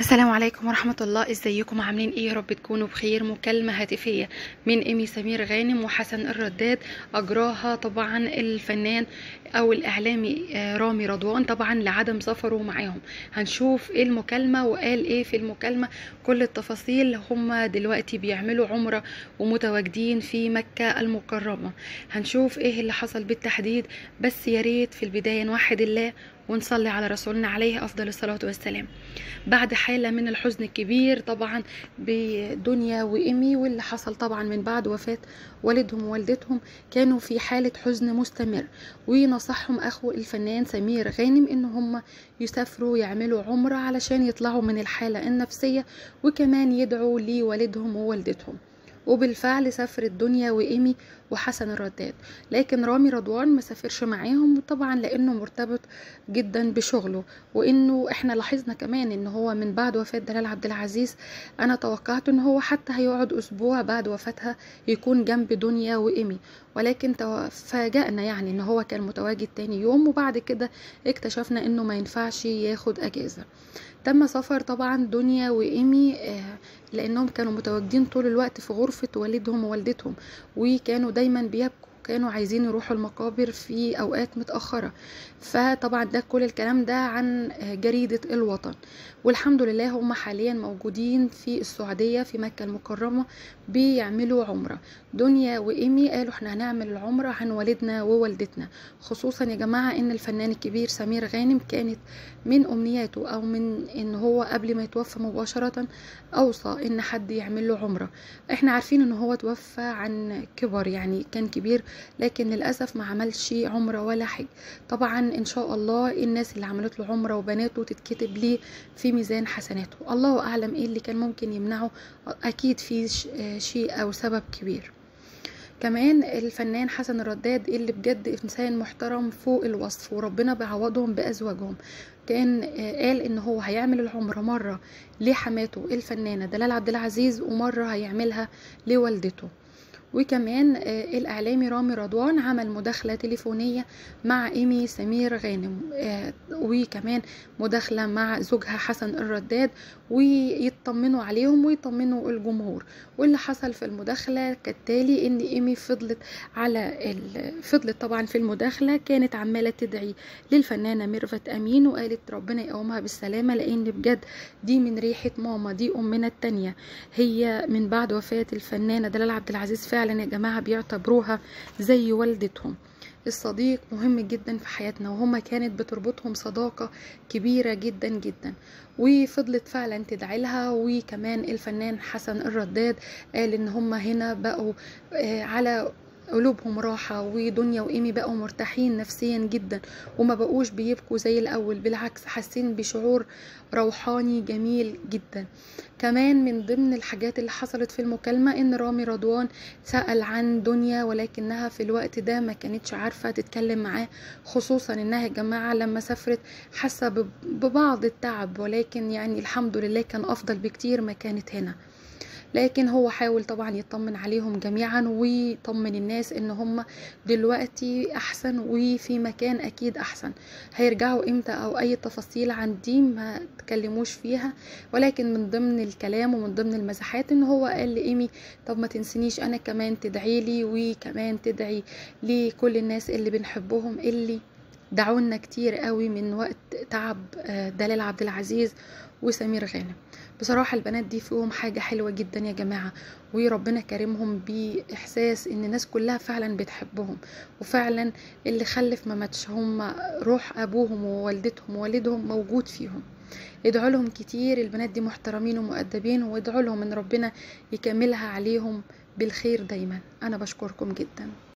السلام عليكم ورحمة الله ازيكم عاملين ايه يا رب تكونوا بخير مكالمة هاتفية من ايمي سمير غانم وحسن الرداد اجراها طبعا الفنان او الاعلامي آه، رامي رضوان طبعا لعدم سفره معاهم هنشوف ايه المكالمة وقال ايه في المكالمة كل التفاصيل هم دلوقتي بيعملوا عمرة ومتواجدين في مكة المكرمة هنشوف ايه اللي حصل بالتحديد بس يا ريت في البداية نوحد الله ونصلي على رسولنا عليه افضل الصلاه والسلام بعد حاله من الحزن الكبير طبعا بدنيا وايمي واللي حصل طبعا من بعد وفاه والدهم ووالدتهم كانوا في حاله حزن مستمر ونصحهم اخو الفنان سمير غانم ان هم يسافروا يعملوا عمره علشان يطلعوا من الحاله النفسيه وكمان يدعوا لوالدهم ووالدتهم وبالفعل سافرت دنيا وايمي وحسن الرداد لكن رامي رضوان ما سافرش معاهم طبعا لانه مرتبط جدا بشغله وانه احنا لاحظنا كمان ان هو من بعد وفاه دلال عبد العزيز انا توقعت ان هو حتى هيقعد اسبوع بعد وفاتها يكون جنب دنيا وايمي ولكن تفاجأنا يعني ان هو كان متواجد تاني يوم وبعد كده اكتشفنا انه ما ينفعش ياخد اجازة تم سفر طبعا دنيا وايمي آه، لانهم كانوا متواجدين طول الوقت في غرفة والدهم ووالدتهم وكانوا دايما بيبكوا كانوا عايزين يروحوا المقابر في اوقات متاخره فطبعا ده كل الكلام ده عن جريده الوطن والحمد لله هم حاليا موجودين في السعوديه في مكه المكرمه بيعملوا عمره دنيا وايمي قالوا احنا هنعمل العمره عن والدنا ووالدتنا خصوصا يا جماعه ان الفنان الكبير سمير غانم كانت من امنياته او من ان هو قبل ما يتوفى مباشره اوصى ان حد يعمل له عمره احنا عارفين ان هو توفى عن كبر يعني كان كبير لكن للاسف ما عملش عمره ولا حج طبعا ان شاء الله الناس اللي عملت له عمره وبناته تتكتب ليه في ميزان حسناته الله اعلم ايه اللي كان ممكن يمنعه اكيد في شيء او سبب كبير كمان الفنان حسن الرداد اللي بجد انسان محترم فوق الوصف وربنا بيعوضهم بازواجهم كان قال ان هو هيعمل العمره مره لحماته الفنانه دلال عبد العزيز ومره هيعملها لوالدته وكمان الإعلامي رامي رضوان عمل مداخلة تليفونية مع إيمي سمير غانم وكمان مداخلة مع زوجها حسن الرداد ويطمنوا عليهم ويطمنوا الجمهور واللي حصل في المداخلة كالتالي إن إيمي فضلت على فضلت طبعا في المداخلة كانت عمالة تدعي للفنانة ميرفت أمين وقالت ربنا يقومها بالسلامة لأن بجد دي من ريحة ماما دي أمنا التانية هي من بعد وفاة الفنانة دلال عبد العزيز فعلا فعلا يا جماعة بيعتبروها زي والدتهم الصديق مهم جدا في حياتنا وهما كانت بتربطهم صداقة كبيرة جدا جدا وفضلت فعلا تدعي لها وكمان الفنان حسن الرداد قال ان هما هنا بقوا على قلوبهم راحة ودنيا وإيمي بقوا مرتاحين نفسيا جدا وما بقوش بيبكوا زي الأول بالعكس حاسين بشعور روحاني جميل جدا كمان من ضمن الحاجات اللي حصلت في المكالمة إن رامي رضوان سأل عن دنيا ولكنها في الوقت ده ما كانتش عارفة تتكلم معاه خصوصا إنها يا جماعة لما سافرت حاسة ببعض التعب ولكن يعني الحمد لله كان أفضل بكتير ما كانت هنا لكن هو حاول طبعا يطمن عليهم جميعا ويطمن الناس ان هم دلوقتي احسن وفي مكان اكيد احسن هيرجعوا امتى او اي تفاصيل عن دي ما تكلموش فيها ولكن من ضمن الكلام ومن ضمن المزحات ان هو قال لايمي طب ما تنسنيش انا كمان تدعي لي وكمان تدعي لكل الناس اللي بنحبهم اللي دعونا كتير قوي من وقت تعب دلال عبد العزيز وسمير غانم بصراحة البنات دي فيهم حاجة حلوة جدا يا جماعة وربنا كرمهم بإحساس إن الناس كلها فعلا بتحبهم وفعلا اللي خلف ما ماتش هم روح أبوهم ووالدتهم ووالدهم موجود فيهم ادعوا لهم كتير البنات دي محترمين ومؤدبين وادعوا لهم ان ربنا يكملها عليهم بالخير دايما انا بشكركم جدا